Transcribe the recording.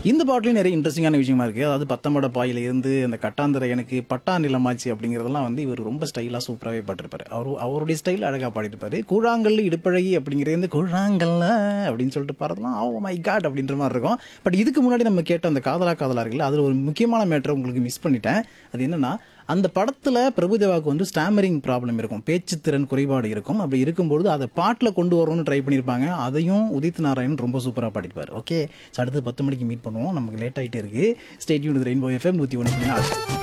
இந்த பாட்டுலயும் நிறைய இன்ட்ரெஸ்டிங்கான விஷயமா இருக்கு அதாவது பத்தமட பாயில இருந்து அந்த கட்டாந்தரை எனக்கு பட்டா நிலமாச்சு அப்படிங்கறதெல்லாம் வந்து இவர் ரொம்ப ஸ்டைலா சூப்பராகவே பாட்டிருப்பாரு அவர் அவருடைய ஸ்டைல் அழகா பாடிருப்பாரு கூழாங்கல் இடுப்பழகி அப்படிங்கிறது வந்து கூழாங்கல்ல அப்படின்னு சொல்லிட்டு பாடுறதுலாம் ஓ மை காட் அப்படின்ற மாதிரி இருக்கும் பட் இதுக்கு முன்னாடி நம்ம கேட்ட அந்த காதலா காதலா இருக்குல்ல அதுல ஒரு முக்கியமான மேட்டர் உங்களுக்கு மிஸ் பண்ணிட்டேன் அது என்னன்னா அந்த படத்துல பிரபுதேவாவுக்கு வந்து ஸ்டாமரிங் ப்ராப்ளம் இருக்கும் பேச்சு திறன் குறைபாடு இருக்கும் அப்படி இருக்கும்பொழுது அதை பாட்டில் கொண்டு வரணும்னு ட்ரை பண்ணியிருப்பாங்க அதையும் உதித் நாராயணன் ரொம்ப சூப்பராக பாடிப்பார் ஓகே அடுத்து பத்து மணிக்கு மீட் பண்ணுவோம் நமக்கு லேட் ஆகிட்டே இருக்கு ஸ்டேட்யூன் ரெயின்போ எஃப்எம் நூற்றி ஒன்று